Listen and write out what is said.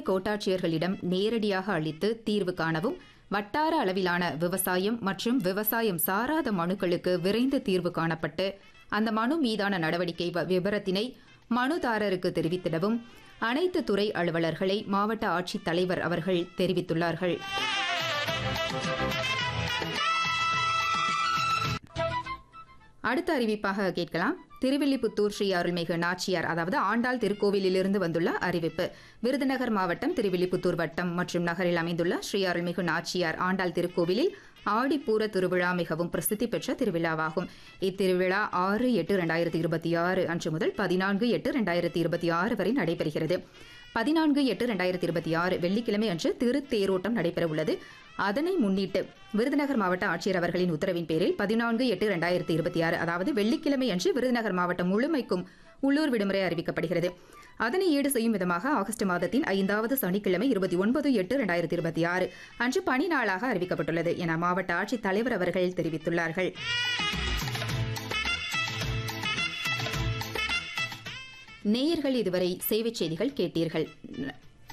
கோட்டாட்சியர்களிடம் நேரடியாக அளித்து தீர்வு காணவும் வட்டார அளவிலான விவசாயம் மற்றும் விவசாயம் சாராத மனுக்களுக்கு விரைந்து தீர்வு காணப்பட்டு அந்த மனு மீதான நடவடிக்கை வ- விபரத்தினை மனுதாரருக்கு தெரிவித்திடவும் அனைத்து துறை அலுவலர்களை மாவட்ட ஆட்சித் தலைவர் அவர்கள் தெரிவித்துள்ளார்கள் அடுத்த அறிவிப்பாக கேட்கலாம் திருவில்லிபுத்தூர் ஸ்ரீ அருள்மிகு நாச்சியார் அதாவது ஆண்டாள் திருக்கோவிலிலிருந்து வந்துள்ள அறிவிப்பு விருதுநகர் மாவட்டம் திருவில்லிபுத்தூர் வட்டம் மற்றும் நகரில் அமைந்துள்ள ஸ்ரீ அருள்மிகு நாச்சியார் ஆண்டாள் திருக்கோவிலில் ஆடிப்பூர திருவிழா மிகவும் பிரசித்தி பெற்ற திருவிழாவாகும் இத்திருவிழா ஆறு எட்டு ரெண்டாயிரத்தி இருபத்தி ஆறு அன்று முதல் பதினான்கு எட்டு ரெண்டாயிரத்தி இருபத்தி ஆறு வரை நடைபெறுகிறது பதினான்கு எட்டு ரெண்டாயிரத்தி இருபத்தி ஆறு வெள்ளிக்கிழமை அன்று திருத்தேரோட்டம் நடைபெற உள்ளது அதனை முன்னிட்டு விருதுநகர் மாவட்ட ஆட்சியர் அவர்களின் உத்தரவின் பேரில் பதினான்கு எட்டு ரெண்டாயிரத்தி இருபத்தி ஆறு அதாவது வெள்ளிக்கிழமை அன்று விருதுநகர் மாவட்டம் முழுமைக்கும் உள்ளூர் விடுமுறை அறிவிக்கப்படுகிறது அதனை ஈடு செய்யும் விதமாக ஆகஸ்ட் மாதத்தின் ஐந்தாவது சனிக்கிழமை இருபத்தி ஒன்பது எட்டு ரெண்டாயிரத்தி இருபத்தி ஆறு அன்று பணி நாளாக அறிவிக்கப்பட்டுள்ளது என மாவட்ட ஆட்சித் தலைவர் அவர்கள் தெரிவித்துள்ளார்கள் நேயர்கள் இதுவரை சேவைச் செய்திகள் கேட்டீர்கள்